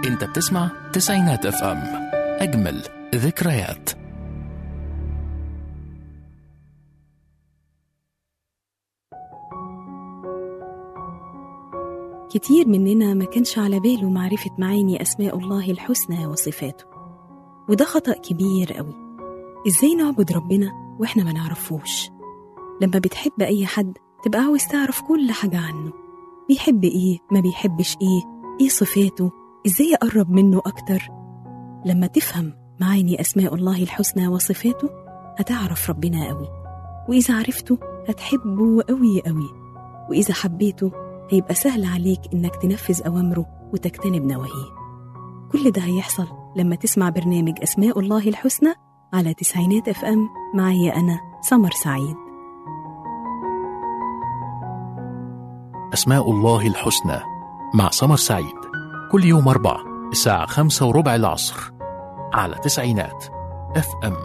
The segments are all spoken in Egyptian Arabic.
انت بتسمع تسعينات اف ام اجمل ذكريات كتير مننا ما كانش على باله معرفة معاني أسماء الله الحسنى وصفاته وده خطأ كبير قوي إزاي نعبد ربنا وإحنا ما نعرفوش لما بتحب أي حد تبقى عاوز تعرف كل حاجة عنه بيحب إيه ما بيحبش إيه إيه صفاته إزاي أقرب منه أكتر لما تفهم معاني أسماء الله الحسنى وصفاته هتعرف ربنا قوي وإذا عرفته هتحبه قوي قوي وإذا حبيته هيبقى سهل عليك إنك تنفذ أوامره وتجتنب نواهيه كل ده هيحصل لما تسمع برنامج أسماء الله الحسنى على تسعينات اف ام معي أنا سمر سعيد أسماء الله الحسنى مع سمر سعيد كل يوم أربع الساعة خمسة وربع العصر على تسعينات اف ام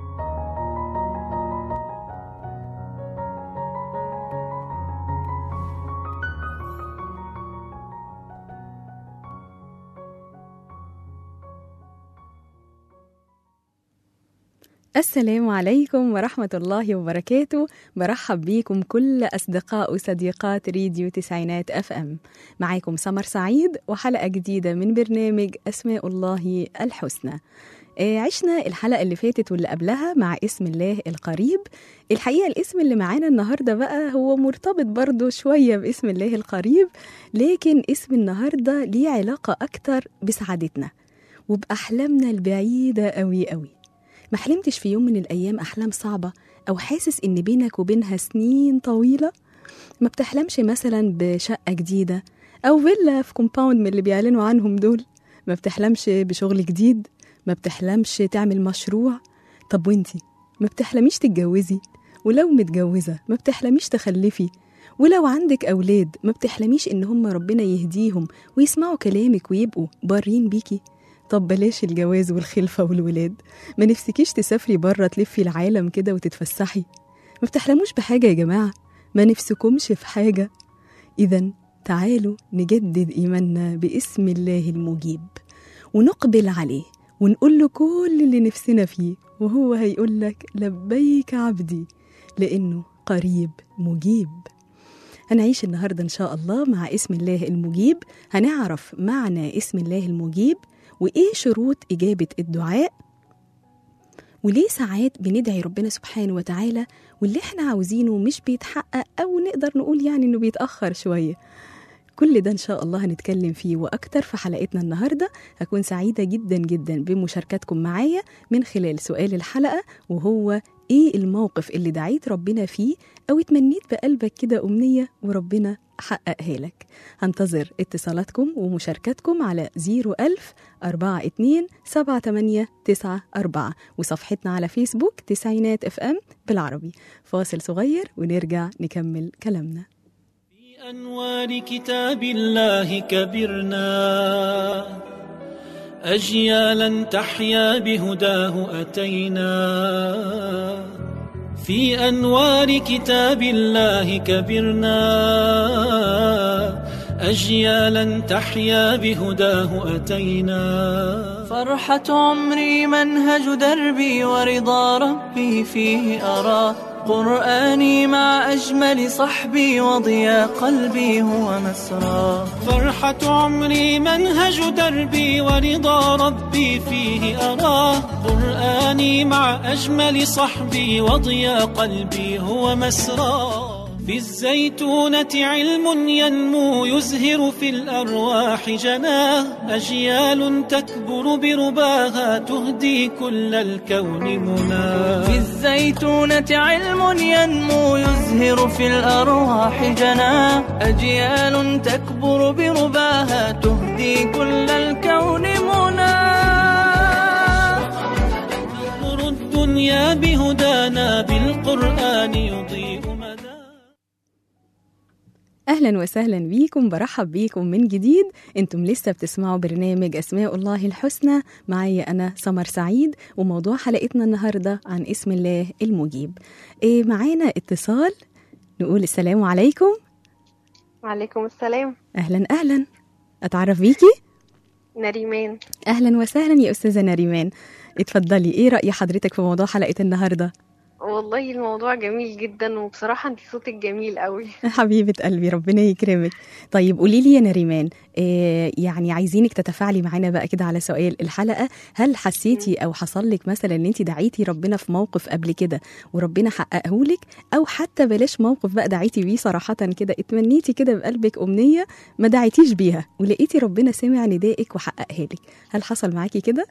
السلام عليكم ورحمة الله وبركاته برحب بيكم كل أصدقاء وصديقات راديو تسعينات أف أم معاكم سمر سعيد وحلقة جديدة من برنامج أسماء الله الحسنى آه، عشنا الحلقة اللي فاتت واللي قبلها مع اسم الله القريب الحقيقة الاسم اللي معانا النهاردة بقى هو مرتبط برضو شوية باسم الله القريب لكن اسم النهاردة ليه علاقة أكتر بسعادتنا وبأحلامنا البعيدة قوي قوي ما حلمتش في يوم من الأيام أحلام صعبة أو حاسس إن بينك وبينها سنين طويلة ما بتحلمش مثلا بشقة جديدة أو فيلا في كومباوند من اللي بيعلنوا عنهم دول ما بتحلمش بشغل جديد ما بتحلمش تعمل مشروع طب وانتي ما بتحلميش تتجوزي ولو متجوزة ما بتحلميش تخلفي ولو عندك أولاد ما بتحلميش إن هم ربنا يهديهم ويسمعوا كلامك ويبقوا بارين بيكي طب بلاش الجواز والخلفة والولاد ما نفسكيش تسافري بره تلفي العالم كده وتتفسحي ما بتحلموش بحاجة يا جماعة ما نفسكمش في حاجة إذا تعالوا نجدد إيماننا باسم الله المجيب ونقبل عليه ونقول له كل اللي نفسنا فيه وهو هيقول لك لبيك عبدي لأنه قريب مجيب هنعيش النهاردة إن شاء الله مع اسم الله المجيب هنعرف معنى اسم الله المجيب وإيه شروط إجابة الدعاء وليه ساعات بندعي ربنا سبحانه وتعالى واللي احنا عاوزينه مش بيتحقق أو نقدر نقول يعني إنه بيتأخر شوية كل ده إن شاء الله هنتكلم فيه وأكتر في حلقتنا النهاردة هكون سعيدة جدا جدا بمشاركتكم معايا من خلال سؤال الحلقة وهو إيه الموقف اللي دعيت ربنا فيه أو اتمنيت بقلبك كده أمنية وربنا حققها لك هنتظر اتصالاتكم ومشاركتكم على 01000 42 78 94 وصفحتنا على فيسبوك تسعينات اف ام بالعربي فاصل صغير ونرجع نكمل كلامنا في أنوار كتاب الله كبرنا أجيالا تحيا بهداه أتينا في أنوار كتاب الله كبرنا أجيالا تحيا بهداه أتينا فرحة عمري منهج دربي ورضا ربي فيه أرى قرآني مع أجمل صحبي وضياء قلبي هو مسرى فرحة عمري منهج دربي ورضا ربي فيه أرى قرآني مع أجمل صحبي وضياء قلبي هو مسرى في الزيتونة علم ينمو يزهر في الأرواح جناه أجيال تكبر برباها تهدي كل الكون منى في الزيتونة علم ينمو يزهر في الأرواح جناه أجيال تكبر برباها تهدي كل الكون منى نور الدنيا بهدانا بالقرآن يضيء مدى اهلا وسهلا بيكم برحب بيكم من جديد انتم لسه بتسمعوا برنامج اسماء الله الحسنى معايا انا سمر سعيد وموضوع حلقتنا النهارده عن اسم الله المجيب إيه معانا اتصال نقول السلام عليكم وعليكم السلام اهلا اهلا اتعرف بيكي نريمان اهلا وسهلا يا استاذه نريمان اتفضلي ايه راي حضرتك في موضوع حلقه النهارده والله الموضوع جميل جدا وبصراحة انت صوتك جميل قوي حبيبه قلبي ربنا يكرمك طيب قولي لي يا نريمان إيه يعني عايزينك تتفاعلي معانا بقى كده على سؤال الحلقه هل حسيتي او حصل لك مثلا ان انت دعيتي ربنا في موقف قبل كده وربنا حققه لك او حتى بلاش موقف بقى دعيتي بيه صراحه كده اتمنيتي كده بقلبك امنيه ما دعيتيش بيها ولقيتي ربنا سمع ندائك وحققها لك هل حصل معاكي كده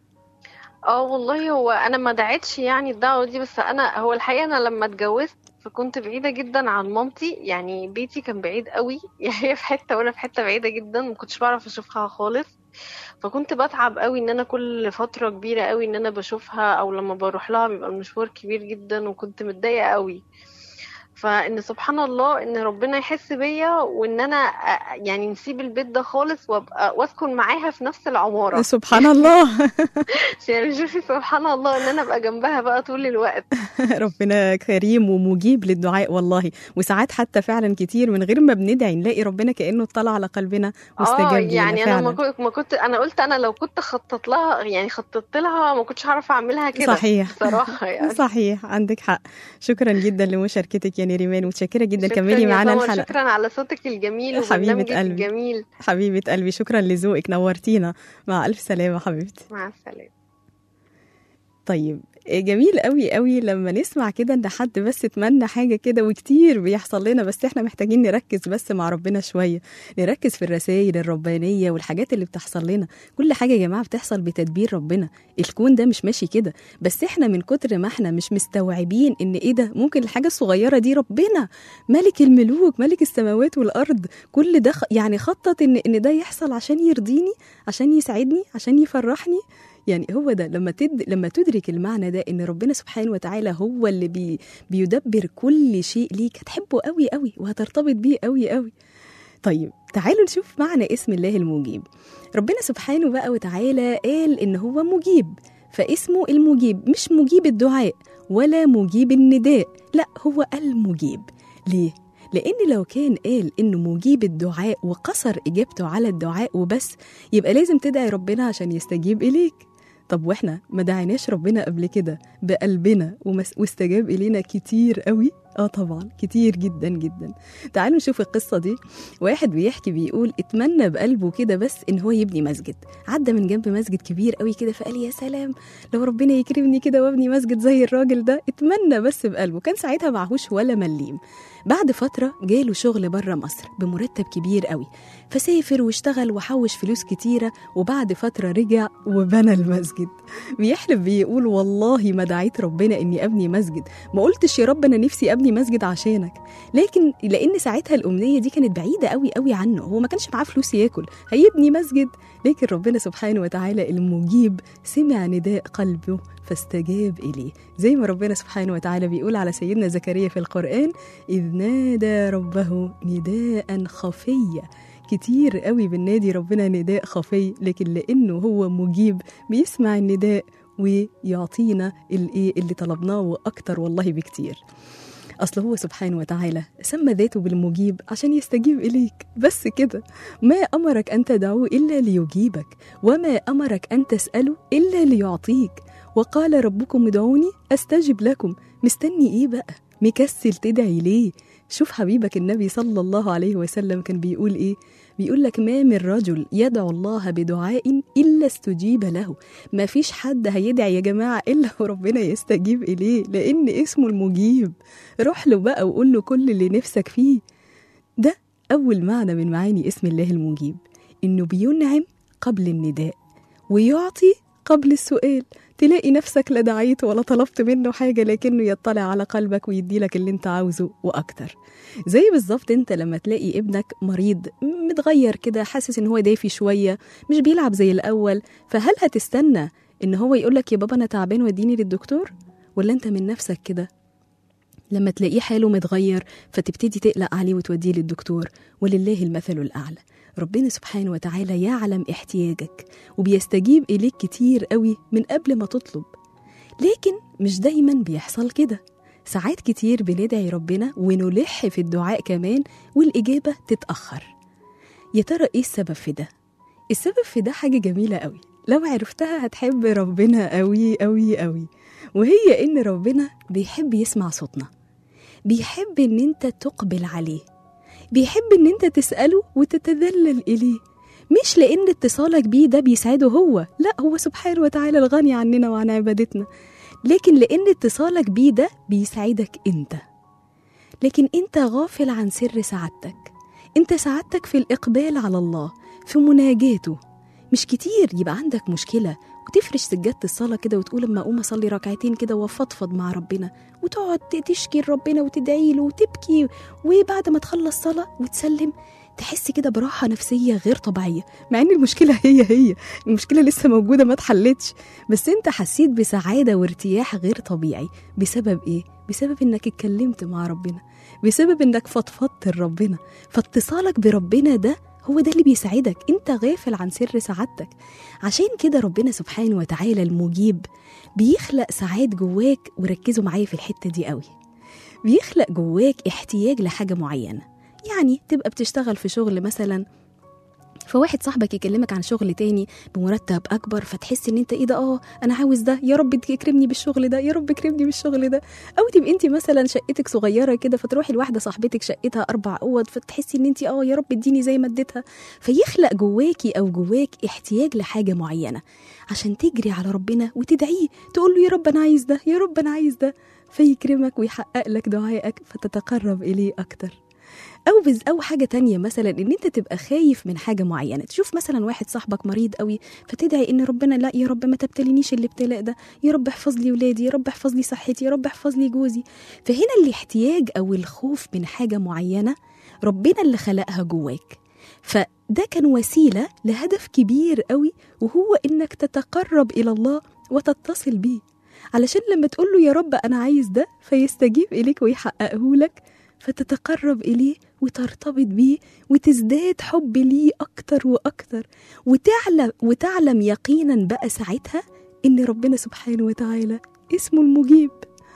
اه والله هو انا ما دعيتش يعني الدعوة دي بس انا هو الحقيقة انا لما اتجوزت فكنت بعيدة جدا عن مامتي يعني بيتي كان بعيد قوي يعني هي في حتة وانا في حتة بعيدة جدا ما كنتش بعرف اشوفها خالص فكنت بتعب قوي ان انا كل فترة كبيرة قوي ان انا بشوفها او لما بروح لها بيبقى المشوار كبير جدا وكنت متضايقة قوي فان سبحان الله ان ربنا يحس بيا وان انا أ- يعني نسيب البيت ده خالص وابقى واسكن معاها في نفس العمارة سبحان الله يعني شوفي سبحان الله ان انا ابقى جنبها بقى طول الوقت ربنا كريم ومجيب للدعاء والله وساعات حتى فعلا كتير من غير ما بندعي نلاقي ربنا كانه اطلع على قلبنا واستجاب اه لينا يعني انا ما فعلا كنت ما كنت انا قلت انا لو كنت خططت لها يعني خططت لها ما كنتش هعرف اعملها كده صحيح بصراحة يعني صحيح عندك حق شكرا جدا لمشاركتك يا نيريمان متشكره جدا شكراً كملي يا معانا سمر، الحلقه شكرا على صوتك الجميل حبيبة وبرنامجك قلبي. الجميل حبيبه قلبي شكرا لذوقك نورتينا مع الف سلامه حبيبتي مع السلامة طيب جميل قوي قوي لما نسمع كده ان حد بس اتمنى حاجه كده وكتير بيحصل لنا بس احنا محتاجين نركز بس مع ربنا شويه نركز في الرسائل الربانيه والحاجات اللي بتحصل لنا كل حاجه يا جماعه بتحصل بتدبير ربنا الكون ده مش ماشي كده بس احنا من كتر ما احنا مش مستوعبين ان ايه ده ممكن الحاجه الصغيره دي ربنا ملك الملوك ملك السماوات والارض كل ده خ- يعني خطط ان ان ده يحصل عشان يرضيني عشان يسعدني عشان يفرحني يعني هو ده لما تد... لما تدرك المعنى ده ان ربنا سبحانه وتعالى هو اللي بي... بيدبر كل شيء ليك هتحبه قوي قوي وهترتبط بيه قوي قوي طيب تعالوا نشوف معنى اسم الله المجيب ربنا سبحانه بقى وتعالى قال ان هو مجيب فاسمه المجيب مش مجيب الدعاء ولا مجيب النداء لا هو المجيب ليه لان لو كان قال انه مجيب الدعاء وقصر اجابته على الدعاء وبس يبقى لازم تدعي ربنا عشان يستجيب اليك طب واحنا ما دعيناش ربنا قبل كده بقلبنا ومس- واستجاب الينا كتير قوي اه طبعا كتير جدا جدا تعالوا نشوف القصه دي واحد بيحكي بيقول اتمنى بقلبه كده بس ان هو يبني مسجد عدى من جنب مسجد كبير قوي كده فقال يا سلام لو ربنا يكرمني كده وابني مسجد زي الراجل ده اتمنى بس بقلبه كان ساعتها معهوش ولا مليم بعد فتره جاله شغل بره مصر بمرتب كبير قوي فسافر واشتغل وحوش فلوس كتيره وبعد فتره رجع وبنى المسجد بيحلف بيقول والله ما دعيت ربنا اني ابني مسجد ما قلتش يا رب انا نفسي ابني مسجد عشانك لكن لان ساعتها الامنيه دي كانت بعيده قوي قوي عنه هو ما كانش معاه فلوس ياكل هيبني مسجد لكن ربنا سبحانه وتعالى المجيب سمع نداء قلبه فاستجاب اليه زي ما ربنا سبحانه وتعالى بيقول على سيدنا زكريا في القران اذ نادى ربه نداء خفيا كتير قوي بننادي ربنا نداء خفي لكن لانه هو مجيب بيسمع النداء ويعطينا الايه اللي طلبناه واكتر والله بكتير اصل هو سبحانه وتعالى سمى ذاته بالمجيب عشان يستجيب اليك بس كده ما امرك ان تدعوه الا ليجيبك وما امرك ان تساله الا ليعطيك وقال ربكم ادعوني استجب لكم مستني ايه بقى مكسل تدعي ليه شوف حبيبك النبي صلى الله عليه وسلم كان بيقول ايه بيقول لك ما من رجل يدعو الله بدعاء الا استجيب له ما فيش حد هيدعي يا جماعه الا وربنا يستجيب اليه لان اسمه المجيب روح له بقى وقول له كل اللي نفسك فيه ده اول معنى من معاني اسم الله المجيب انه بينعم قبل النداء ويعطي قبل السؤال تلاقي نفسك لا دعيت ولا طلبت منه حاجة لكنه يطلع على قلبك ويديلك اللي انت عاوزه وأكتر زي بالظبط انت لما تلاقي ابنك مريض متغير كده حاسس ان هو دافي شوية مش بيلعب زي الأول فهل هتستنى ان هو يقولك يا بابا انا تعبان وديني للدكتور ولا انت من نفسك كده لما تلاقيه حاله متغير فتبتدي تقلق عليه وتوديه للدكتور ولله المثل الأعلى ربنا سبحانه وتعالى يعلم احتياجك وبيستجيب إليك كتير قوي من قبل ما تطلب لكن مش دايما بيحصل كده ساعات كتير بندعي ربنا ونلح في الدعاء كمان والإجابة تتأخر يا ترى إيه السبب في ده؟ السبب في ده حاجة جميلة قوي لو عرفتها هتحب ربنا قوي قوي قوي وهي إن ربنا بيحب يسمع صوتنا بيحب إن أنت تقبل عليه بيحب إن أنت تسأله وتتذلل إليه مش لأن اتصالك بيه ده بيسعده هو لا هو سبحانه وتعالى الغني عننا وعن عبادتنا لكن لأن اتصالك بيه ده بيسعدك أنت لكن أنت غافل عن سر سعادتك أنت سعادتك في الإقبال على الله في مناجاته مش كتير يبقى عندك مشكلة وتفرش سجادة الصلاة كده وتقول اما اقوم اصلي ركعتين كده وافضفض مع ربنا وتقعد تشكي لربنا وتدعي له وتبكي وبعد ما تخلص صلاة وتسلم تحس كده براحة نفسية غير طبيعية مع ان المشكلة هي هي المشكلة لسه موجودة ما اتحلتش بس انت حسيت بسعادة وارتياح غير طبيعي بسبب ايه؟ بسبب انك اتكلمت مع ربنا بسبب انك فضفضت لربنا فاتصالك بربنا ده هو ده اللي بيسعدك انت غافل عن سر سعادتك عشان كده ربنا سبحانه وتعالى المجيب بيخلق ساعات جواك وركزوا معايا في الحتة دي قوي بيخلق جواك احتياج لحاجة معينة يعني تبقى بتشتغل في شغل مثلا فواحد صاحبك يكلمك عن شغل تاني بمرتب اكبر فتحس ان انت ايه ده اه انا عاوز ده يا رب تكرمني بالشغل ده يا رب اكرمني بالشغل ده او تبقى انت مثلا شقتك صغيره كده فتروحي لواحده صاحبتك شقتها اربع اوض فتحسي ان انت اه يا رب اديني زي ما اديتها فيخلق جواكي او جواك احتياج لحاجه معينه عشان تجري على ربنا وتدعيه تقول له يا رب انا عايز ده يا رب انا عايز ده فيكرمك ويحقق لك دعائك فتتقرب اليه اكتر او بز او حاجه تانية مثلا ان انت تبقى خايف من حاجه معينه تشوف مثلا واحد صاحبك مريض قوي فتدعي ان ربنا لا يا رب ما تبتلينيش الابتلاء ده يا رب احفظ لي ولادي يا رب احفظ لي صحتي يا رب احفظ لي جوزي فهنا الاحتياج او الخوف من حاجه معينه ربنا اللي خلقها جواك فده كان وسيله لهدف كبير قوي وهو انك تتقرب الى الله وتتصل بيه علشان لما تقول له يا رب انا عايز ده فيستجيب اليك ويحققه لك فتتقرب إليه وترتبط بيه وتزداد حب ليه أكتر وأكتر وتعلم, وتعلم يقينا بقى ساعتها إن ربنا سبحانه وتعالى اسمه المجيب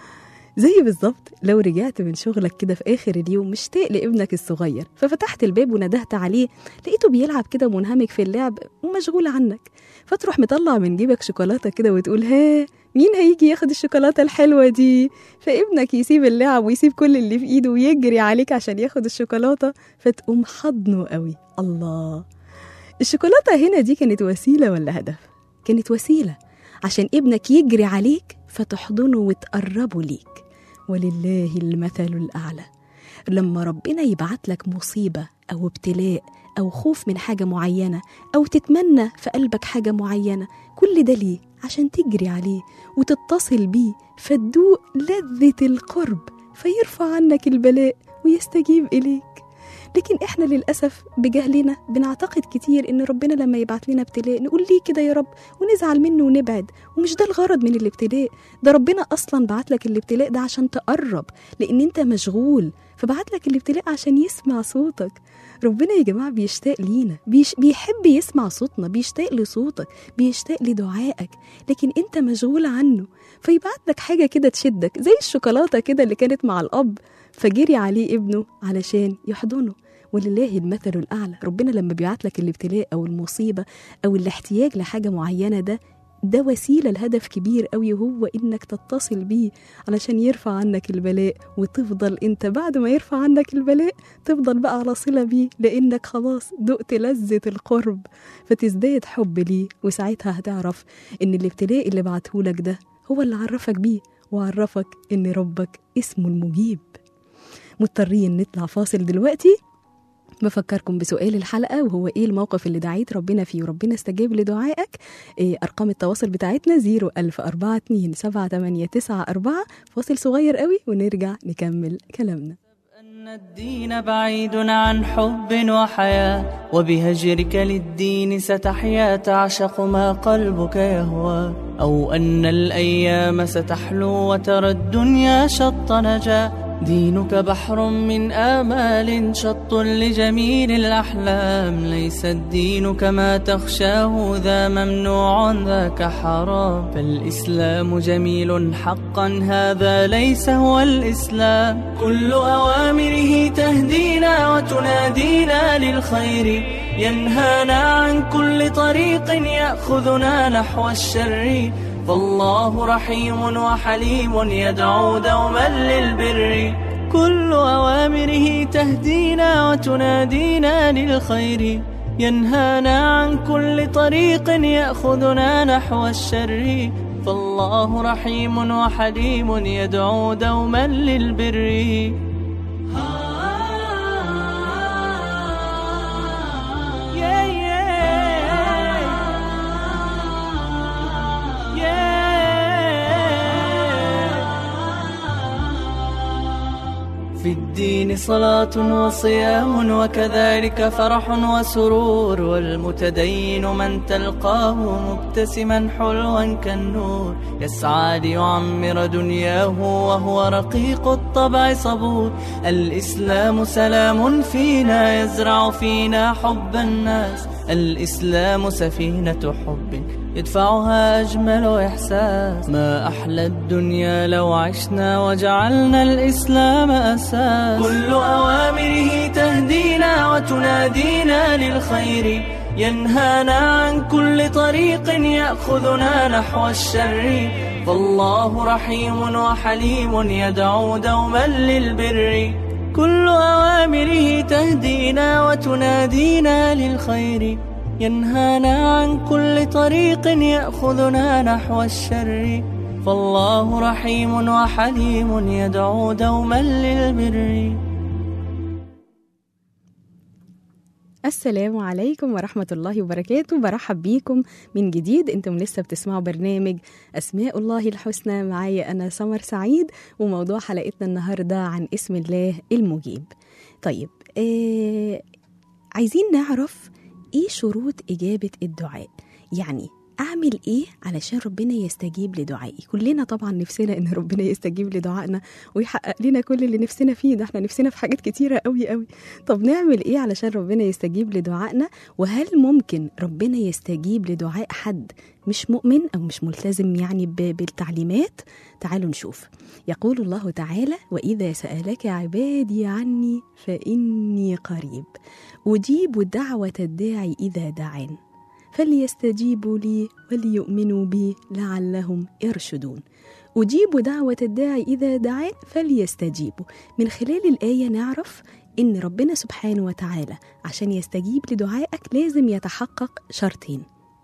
زي بالظبط لو رجعت من شغلك كده في آخر اليوم مشتاق لابنك الصغير ففتحت الباب وندهت عليه لقيته بيلعب كده منهمك في اللعب ومشغول عنك فتروح مطلع من جيبك شوكولاتة كده وتقول ها مين هيجي ياخد الشوكولاتة الحلوة دي فابنك يسيب اللعب ويسيب كل اللي في ايده ويجري عليك عشان ياخد الشوكولاتة فتقوم حضنه قوي الله الشوكولاتة هنا دي كانت وسيلة ولا هدف كانت وسيلة عشان ابنك يجري عليك فتحضنه وتقربه ليك ولله المثل الأعلى لما ربنا يبعت لك مصيبة أو ابتلاء أو خوف من حاجة معينة أو تتمنى في قلبك حاجة معينة كل ده ليه؟ عشان تجري عليه وتتصل بيه فتدوق لذة القرب فيرفع عنك البلاء ويستجيب إليك لكن احنا للأسف بجهلنا بنعتقد كتير ان ربنا لما يبعت لنا ابتلاء نقول ليه كده يا رب ونزعل منه ونبعد ومش ده الغرض من الابتلاء ده ربنا اصلا بعت لك الابتلاء ده عشان تقرب لان انت مشغول فبعت لك الابتلاء عشان يسمع صوتك ربنا يا جماعة بيشتاق لينا بيش بيحب يسمع صوتنا بيشتاق لصوتك بيشتاق لدعائك لكن انت مشغول عنه فيبعت لك حاجة كده تشدك زي الشوكولاتة كده اللي كانت مع الأب فجري عليه ابنه علشان يحضنه ولله المثل الأعلى ربنا لما بيبعت لك الابتلاء أو المصيبة أو الاحتياج لحاجة معينة ده ده وسيلة لهدف كبير قوي وهو إنك تتصل بيه علشان يرفع عنك البلاء وتفضل أنت بعد ما يرفع عنك البلاء تفضل بقى على صلة بيه لأنك خلاص دقت لذة القرب فتزداد حب ليه وساعتها هتعرف إن الابتلاء اللي بعتهولك ده هو اللي عرفك بيه وعرفك إن ربك اسمه المجيب مضطرين نطلع فاصل دلوقتي بفكركم بسؤال الحلقة وهو إيه الموقف اللي دعيت ربنا فيه وربنا استجاب لدعائك إيه أرقام التواصل بتاعتنا 01042 فاصل صغير قوي ونرجع نكمل كلامنا أن الدين بعيد عن حب وحياة وبهجرك للدين ستحيا تعشق ما قلبك يهوى أو أن الأيام ستحلو وترى الدنيا شط نجاة دينك بحر من آمال شط لجميل الأحلام ليس الدين كما تخشاه ذا ممنوع ذاك حرام فالإسلام جميل حقا هذا ليس هو الإسلام كل أوامره تهدينا وتنادينا تهدينا للخير ينهانا عن كل طريق يأخذنا نحو الشر فالله رحيم وحليم يدعو دوما للبر كل أوامره تهدينا وتنادينا للخير ينهانا عن كل طريق يأخذنا نحو الشر فالله رحيم وحليم يدعو دوما للبر Yeah, yeah. Yeah. في الدين صلاة وصيام وكذلك فرح وسرور والمتدين من تلقاه مبتسما حلوا كالنور يسعى ليعمر دنياه وهو رقيق الطبع صبور الإسلام سلام فينا يزرع فينا حب الناس الإسلام سفينة حب يدفعها أجمل إحساس ما أحلى الدنيا لو عشنا وجعلنا الإسلام أساس كل أوامره تهدينا وتنادينا للخير ينهانا عن كل طريق يأخذنا نحو الشر فالله رحيم وحليم يدعو دوما للبر كل أوامره تهدينا وتنادينا للخير ينهانا عن كل طريق يأخذنا نحو الشر فالله رحيم وحليم يدعو دوما للبر السلام عليكم ورحمة الله وبركاته برحب بيكم من جديد انتم لسه بتسمعوا برنامج أسماء الله الحسنى معايا أنا سمر سعيد وموضوع حلقتنا النهاردة عن اسم الله المجيب طيب آه عايزين نعرف ايه شروط إجابة الدعاء يعني أعمل إيه علشان ربنا يستجيب لدعائي كلنا طبعا نفسنا إن ربنا يستجيب لدعائنا ويحقق لنا كل اللي نفسنا فيه ده احنا نفسنا في حاجات كتيرة قوي قوي طب نعمل إيه علشان ربنا يستجيب لدعائنا وهل ممكن ربنا يستجيب لدعاء حد مش مؤمن أو مش ملتزم يعني ب- بالتعليمات تعالوا نشوف يقول الله تعالى وإذا سألك عبادي عني فإني قريب أجيب دعوة الداعي إذا دعان فليستجيبوا لي وليؤمنوا بي لعلهم يرشدون أجيب دعوة الداعي إذا دعان فليستجيبوا من خلال الآية نعرف إن ربنا سبحانه وتعالى عشان يستجيب لدعائك لازم يتحقق شرطين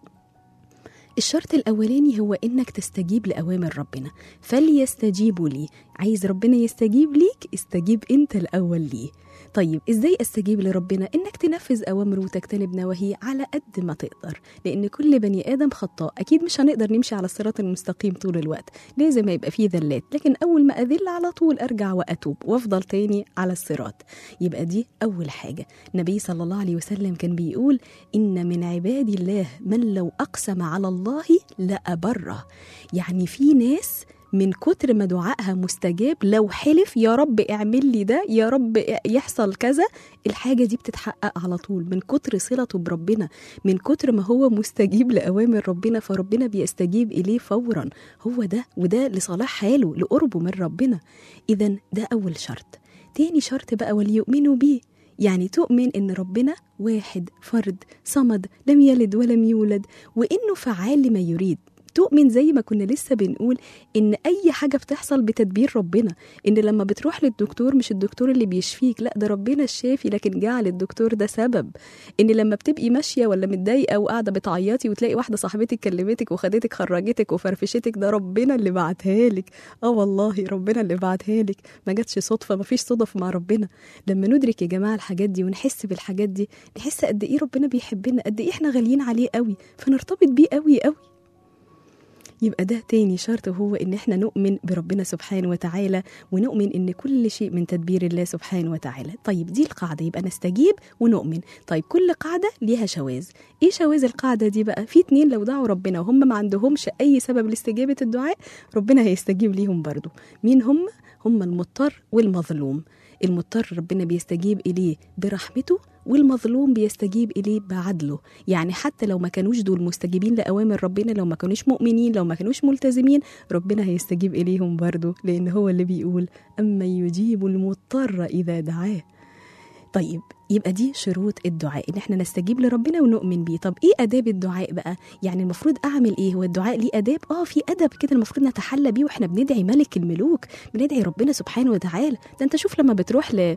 الشرط الأولاني هو إنك تستجيب لأوامر ربنا فليستجيبوا لي عايز ربنا يستجيب ليك استجيب أنت الأول ليه طيب ازاي استجيب لربنا انك تنفذ اوامره وتجتنب نواهيه على قد ما تقدر لان كل بني ادم خطاء اكيد مش هنقدر نمشي على الصراط المستقيم طول الوقت لازم هيبقى فيه ذلات لكن اول ما اذل على طول ارجع واتوب وافضل تاني على الصراط يبقى دي اول حاجه النبي صلى الله عليه وسلم كان بيقول ان من عباد الله من لو اقسم على الله لابره يعني في ناس من كتر ما دعائها مستجاب لو حلف يا رب اعمل لي ده يا رب يحصل كذا الحاجة دي بتتحقق على طول من كتر صلته بربنا من كتر ما هو مستجيب لأوامر ربنا فربنا بيستجيب إليه فورا هو ده وده لصلاح حاله لقربه من ربنا إذا ده أول شرط تاني شرط بقى وليؤمنوا بيه يعني تؤمن ان ربنا واحد فرد صمد لم يلد ولم يولد وانه فعال لما يريد تؤمن زي ما كنا لسه بنقول ان اي حاجه بتحصل بتدبير ربنا ان لما بتروح للدكتور مش الدكتور اللي بيشفيك لا ده ربنا الشافي لكن جعل الدكتور ده سبب ان لما بتبقي ماشيه ولا متضايقه وقاعده بتعيطي وتلاقي واحده صاحبتك كلمتك وخدتك خرجتك وفرفشتك ده ربنا اللي بعتها لك اه والله ربنا اللي بعتها لك ما جاتش صدفه ما فيش صدف مع ربنا لما ندرك يا جماعه الحاجات دي ونحس بالحاجات دي نحس قد ايه ربنا بيحبنا قد ايه احنا غاليين عليه قوي فنرتبط بيه قوي قوي يبقى ده تاني شرط هو ان احنا نؤمن بربنا سبحانه وتعالى ونؤمن ان كل شيء من تدبير الله سبحانه وتعالى طيب دي القاعده يبقى نستجيب ونؤمن طيب كل قاعده ليها شواذ ايه شواذ القاعده دي بقى في اتنين لو دعوا ربنا وهم ما عندهمش اي سبب لاستجابه الدعاء ربنا هيستجيب ليهم برضو مين هم هم المضطر والمظلوم المضطر ربنا بيستجيب إليه برحمته والمظلوم بيستجيب إليه بعدله يعني حتى لو ما كانوش دول مستجيبين لأوامر ربنا لو ما كانوش مؤمنين لو ما كانوش ملتزمين ربنا هيستجيب إليهم برضه لأن هو اللي بيقول أما يجيب المضطر إذا دعاه طيب يبقى دي شروط الدعاء ان احنا نستجيب لربنا ونؤمن بيه طب ايه اداب الدعاء بقى يعني المفروض اعمل ايه هو الدعاء ليه اداب اه في ادب كده المفروض نتحلى بيه واحنا بندعي ملك الملوك بندعي ربنا سبحانه وتعالى ده انت شوف لما بتروح ل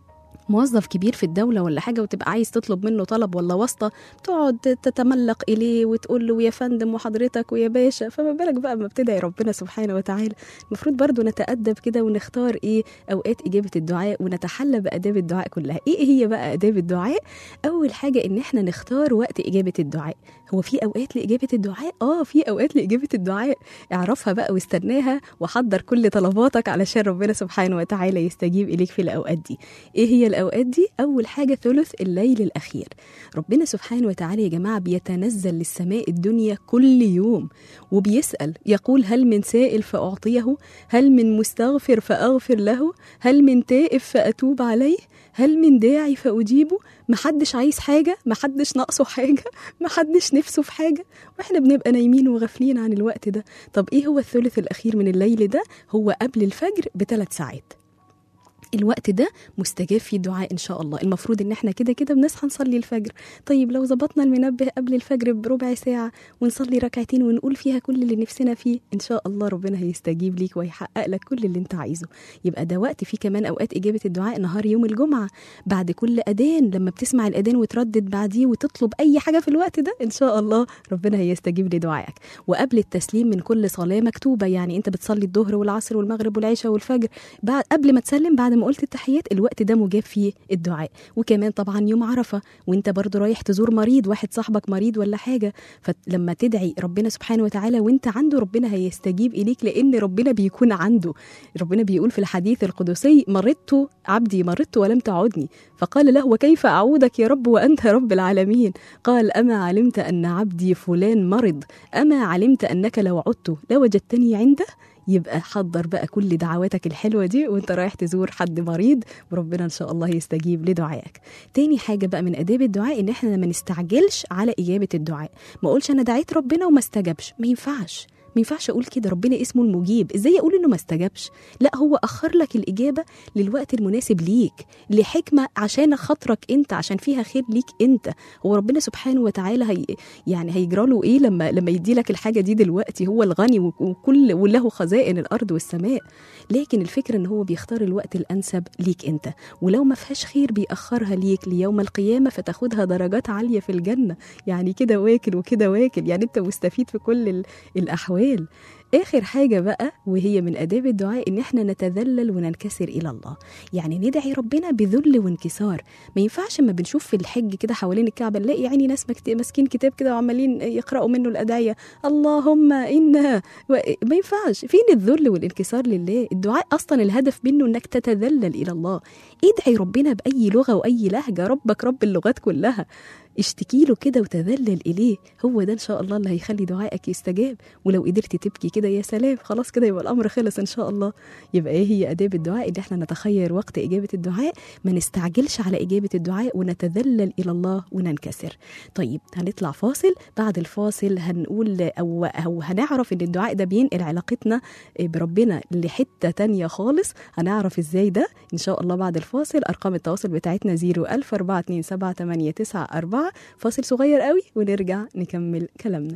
موظف كبير في الدولة ولا حاجة وتبقى عايز تطلب منه طلب ولا واسطة تقعد تتملق إليه وتقول له يا فندم وحضرتك ويا باشا فما بالك بقى ما بتدعي ربنا سبحانه وتعالى المفروض برضو نتأدب كده ونختار إيه أوقات إجابة الدعاء ونتحلى بآداب الدعاء كلها إيه هي بقى آداب الدعاء أول حاجة إن إحنا نختار وقت إجابة الدعاء هو في أوقات لإجابة الدعاء آه في أوقات لإجابة الدعاء اعرفها بقى واستناها وحضر كل طلباتك علشان ربنا سبحانه وتعالى يستجيب إليك في الأوقات دي إيه هي الأوقات دي أول حاجة ثلث الليل الأخير ربنا سبحانه وتعالى يا جماعة بيتنزل للسماء الدنيا كل يوم وبيسأل يقول هل من سائل فأعطيه هل من مستغفر فأغفر له هل من تائب فأتوب عليه هل من داعي فأجيبه محدش عايز حاجة محدش ناقصه حاجة محدش نفسه في حاجة واحنا بنبقى نايمين وغافلين عن الوقت ده طب ايه هو الثلث الأخير من الليل ده هو قبل الفجر بثلاث ساعات الوقت ده مستجاب فيه الدعاء ان شاء الله المفروض ان احنا كده كده بنصحى نصلي الفجر طيب لو ظبطنا المنبه قبل الفجر بربع ساعه ونصلي ركعتين ونقول فيها كل اللي نفسنا فيه ان شاء الله ربنا هيستجيب ليك ويحقق لك كل اللي انت عايزه يبقى ده وقت فيه كمان اوقات اجابه الدعاء نهار يوم الجمعه بعد كل اذان لما بتسمع الاذان وتردد بعديه وتطلب اي حاجه في الوقت ده ان شاء الله ربنا هيستجيب لدعائك وقبل التسليم من كل صلاه مكتوبه يعني انت بتصلي الظهر والعصر والمغرب والعشاء والفجر بعد قبل ما تسلم بعد ما قلت التحيات الوقت ده مجاب فيه الدعاء وكمان طبعا يوم عرفه وانت برضو رايح تزور مريض واحد صاحبك مريض ولا حاجه فلما تدعي ربنا سبحانه وتعالى وانت عنده ربنا هيستجيب اليك لان ربنا بيكون عنده ربنا بيقول في الحديث القدسي مرضت عبدي مرضت ولم تعودني فقال له وكيف اعودك يا رب وانت رب العالمين قال اما علمت ان عبدي فلان مرض اما علمت انك لو عدت لوجدتني عنده يبقى حضر بقى كل دعواتك الحلوة دي وانت رايح تزور حد مريض وربنا ان شاء الله يستجيب لدعائك تاني حاجة بقى من اداب الدعاء ان احنا ما نستعجلش على اجابة الدعاء ما اقولش انا دعيت ربنا وما استجابش ما ينفعش ما ينفعش اقول كده ربنا اسمه المجيب ازاي اقول انه ما استجابش لا هو اخر لك الاجابه للوقت المناسب ليك لحكمه عشان خاطرك انت عشان فيها خير ليك انت هو ربنا سبحانه وتعالى هي يعني هيجرى له ايه لما لما يدي لك الحاجه دي دلوقتي هو الغني وكل وله خزائن الارض والسماء لكن الفكره ان هو بيختار الوقت الانسب ليك انت ولو ما فيهاش خير بيأخرها ليك ليوم القيامه فتاخدها درجات عاليه في الجنه يعني كده واكل وكده واكل يعني انت مستفيد في كل ال- الاحوال اخر حاجه بقى وهي من اداب الدعاء ان احنا نتذلل وننكسر الى الله يعني ندعي ربنا بذل وانكسار ما ينفعش اما بنشوف في الحج كده حوالين الكعبه نلاقي يعني ناس مكت- ماسكين كتاب كده وعمالين يقراوا منه الادعيه اللهم انا و- ما ينفعش فين الذل والانكسار لله الدعاء اصلا الهدف منه انك تتذلل الى الله ادعي ربنا باي لغه واي لهجه ربك رب اللغات كلها اشتكي له كده وتذلل اليه هو ده ان شاء الله اللي هيخلي دعائك يستجاب ولو قدرت تبكي كده يا سلام خلاص كده يبقى الامر خلص ان شاء الله يبقى ايه هي اداب الدعاء ان احنا نتخير وقت اجابه الدعاء ما نستعجلش على اجابه الدعاء ونتذلل الى الله وننكسر طيب هنطلع فاصل بعد الفاصل هنقول او او هنعرف ان الدعاء ده بينقل علاقتنا بربنا لحته تانية خالص هنعرف ازاي ده ان شاء الله بعد الفاصل ارقام التواصل بتاعتنا 01000 427 فاصل صغير قوي ونرجع نكمل كلامنا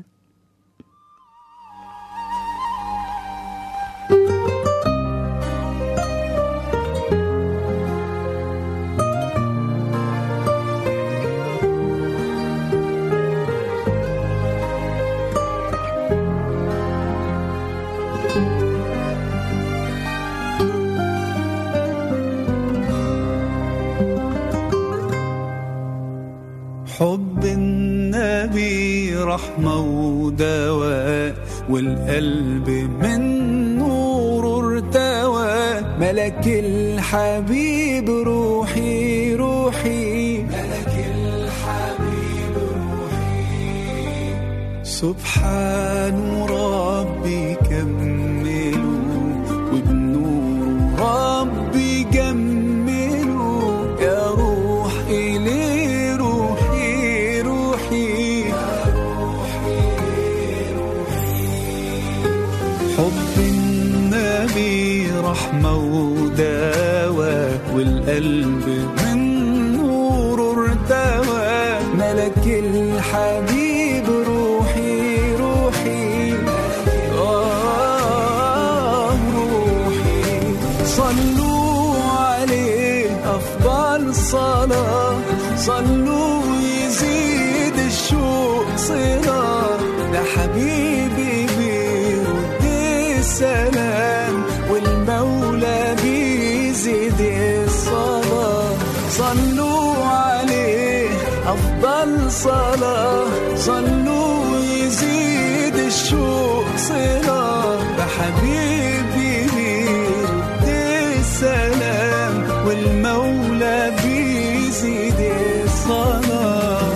حب النبي رحمة ودواء والقلب من نور ارتوى ملك الحبيب روحي روحي ملك الحبيب روحي سبحان ربي كملوا وبنور ربي جملوا يا روحي ليه روحي روحي حب النبي رحمة ودواء والقلب من لك الحبيب روحي روحي آه روحي صلوا عليه أفضل صلاة صلوا يزيد الشوق صلاة ده حبيبي بيرد السلام والمولى بيزيد الصلاة صلوا عليه أفضل صلاة صلوا يزيد الشوق صلاة بحبيبي بيرد السلام والمولى بيزيد الصلاة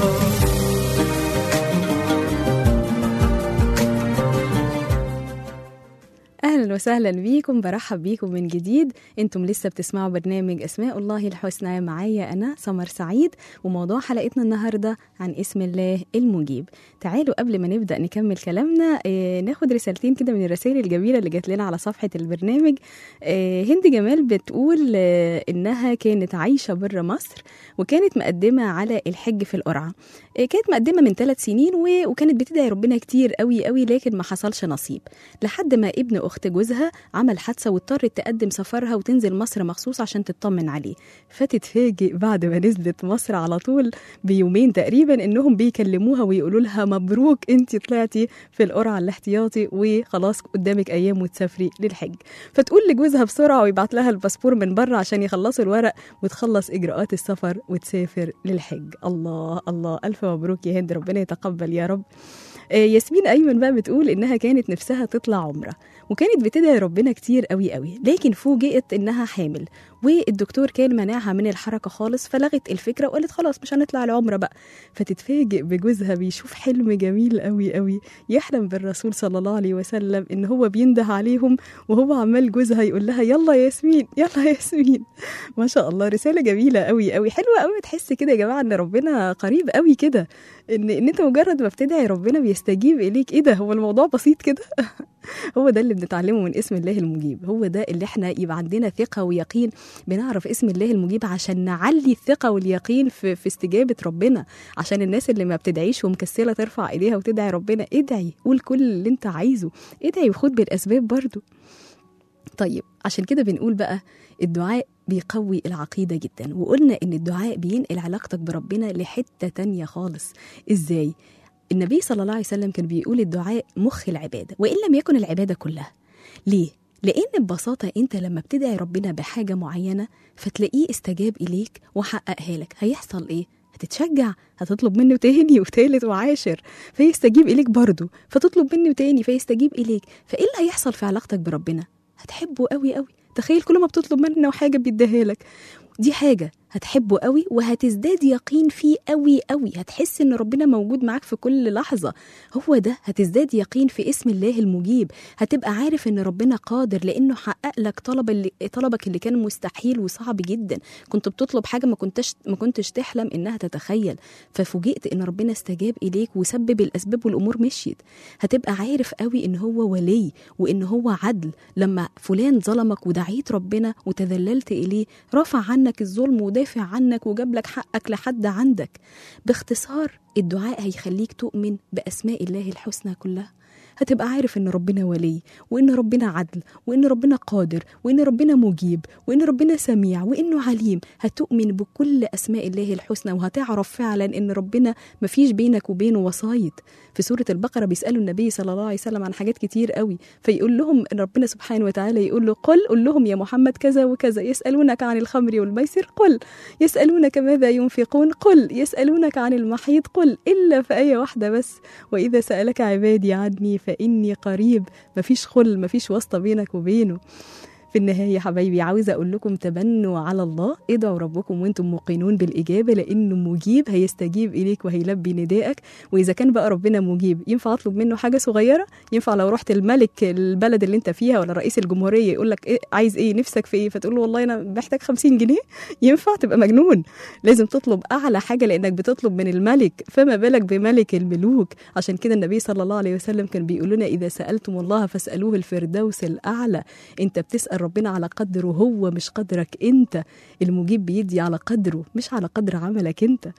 اهلا وسهلا بيكم برحب بيكم من جديد انتم لسه بتسمعوا برنامج اسماء الله الحسنى معايا انا سمر سعيد وموضوع حلقتنا النهارده عن اسم الله المجيب تعالوا قبل ما نبدا نكمل كلامنا آه، ناخد رسالتين كده من الرسائل الجميله اللي جات لنا على صفحه البرنامج آه، هند جمال بتقول آه، انها كانت عايشه بره مصر وكانت مقدمه على الحج في القرعه آه، كانت مقدمه من ثلاث سنين و- وكانت بتدعي ربنا كتير قوي قوي لكن ما حصلش نصيب لحد ما ابن اخت جوزها عمل حادثه واضطرت تقدم سفرها وتنزل مصر مخصوص عشان تطمن عليه فتتفاجئ بعد ما نزلت مصر على طول بيومين تقريبا انهم بيكلموها ويقولوا لها مبروك انت طلعتي في القرعه الاحتياطي وخلاص قدامك ايام وتسافري للحج فتقول لجوزها بسرعه ويبعت لها الباسبور من بره عشان يخلصوا الورق وتخلص اجراءات السفر وتسافر للحج الله الله الف مبروك يا هند ربنا يتقبل يا رب آه، ياسمين ايمن بقى بتقول انها كانت نفسها تطلع عمره وكانت بتدعي ربنا كتير قوي قوي لكن فوجئت انها حامل والدكتور كان منعها من الحركه خالص فلغت الفكره وقالت خلاص مش هنطلع العمره بقى فتتفاجئ بجوزها بيشوف حلم جميل قوي قوي يحلم بالرسول صلى الله عليه وسلم ان هو بينده عليهم وهو عمال جوزها يقول لها يلا يا ياسمين يلا يا ياسمين ما شاء الله رساله جميله قوي قوي حلوه قوي تحس كده يا جماعه ان ربنا قريب قوي كده ان ان انت مجرد ما بتدعي ربنا بيستجيب اليك ايه ده هو الموضوع بسيط كده هو ده اللي بنتعلمه من اسم الله المجيب هو ده اللي احنا يبقى عندنا ثقة ويقين بنعرف اسم الله المجيب عشان نعلي الثقة واليقين في, في استجابة ربنا عشان الناس اللي ما بتدعيش ومكسلة ترفع ايديها وتدعي ربنا ادعي قول كل اللي انت عايزه ادعي وخد بالاسباب برضو طيب عشان كده بنقول بقى الدعاء بيقوي العقيدة جدا وقلنا ان الدعاء بينقل علاقتك بربنا لحتة تانية خالص ازاي؟ النبي صلى الله عليه وسلم كان بيقول الدعاء مخ العبادة وإن لم يكن العبادة كلها ليه؟ لأن ببساطة أنت لما بتدعي ربنا بحاجة معينة فتلاقيه استجاب إليك وحققها لك هيحصل إيه؟ هتتشجع هتطلب منه تاني وتالت وعاشر فيستجيب إليك برضه فتطلب منه تاني فيستجيب إليك فإيه اللي هيحصل في علاقتك بربنا؟ هتحبه قوي قوي تخيل كل ما بتطلب منه حاجة بيديها لك دي حاجة هتحبه قوي وهتزداد يقين فيه قوي قوي هتحس ان ربنا موجود معاك في كل لحظة هو ده هتزداد يقين في اسم الله المجيب هتبقى عارف ان ربنا قادر لانه حقق لك طلب اللي طلبك اللي كان مستحيل وصعب جدا كنت بتطلب حاجة ما كنتش ما كنتش تحلم انها تتخيل ففوجئت ان ربنا استجاب اليك وسبب الاسباب والامور مشيت هتبقى عارف قوي ان هو ولي وان هو عدل لما فلان ظلمك ودعيت ربنا وتذللت اليه رفع عنك الظلم ودافع عنك وجاب لك حقك لحد عندك باختصار الدعاء هيخليك تؤمن باسماء الله الحسنى كلها هتبقى عارف ان ربنا ولي وان ربنا عدل وان ربنا قادر وان ربنا مجيب وان ربنا سميع وانه عليم هتؤمن بكل اسماء الله الحسنى وهتعرف فعلا ان ربنا مفيش بينك وبينه وسايط في سوره البقره بيسالوا النبي صلى الله عليه وسلم عن حاجات كتير قوي فيقول لهم ان ربنا سبحانه وتعالى يقول له قل قل لهم يا محمد كذا وكذا يسالونك عن الخمر والميسر قل يسالونك ماذا ينفقون قل يسالونك عن المحيط قل الا في ايه واحده بس واذا سالك عبادي عني فاني قريب مفيش خل مفيش واسطه بينك وبينه في النهاية يا حبايبي عاوزة أقول لكم تبنوا على الله ادعوا ربكم وانتم موقنون بالإجابة لأنه مجيب هيستجيب إليك وهيلبي ندائك وإذا كان بقى ربنا مجيب ينفع أطلب منه حاجة صغيرة ينفع لو رحت الملك البلد اللي انت فيها ولا رئيس الجمهورية يقول لك إيه عايز إيه نفسك في إيه فتقول له والله أنا محتاج 50 جنيه ينفع تبقى مجنون لازم تطلب أعلى حاجة لأنك بتطلب من الملك فما بالك بملك الملوك عشان كده النبي صلى الله عليه وسلم كان بيقول لنا إذا سألتم الله فاسألوه الفردوس الأعلى انت بتسأل ربنا على قدره هو مش قدرك انت المجيب بيدي على قدره مش على قدر عملك انت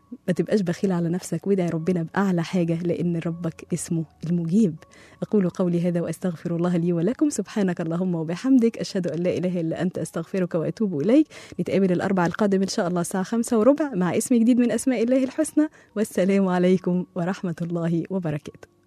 ما تبقاش بخيل على نفسك وادعي ربنا بأعلى حاجة لأن ربك اسمه المجيب أقول قولي هذا وأستغفر الله لي ولكم سبحانك اللهم وبحمدك أشهد أن لا إله إلا أنت أستغفرك وأتوب إليك نتقابل الأربع القادم إن شاء الله الساعة خمسة وربع مع اسم جديد من أسماء الله الحسنى والسلام عليكم ورحمة الله وبركاته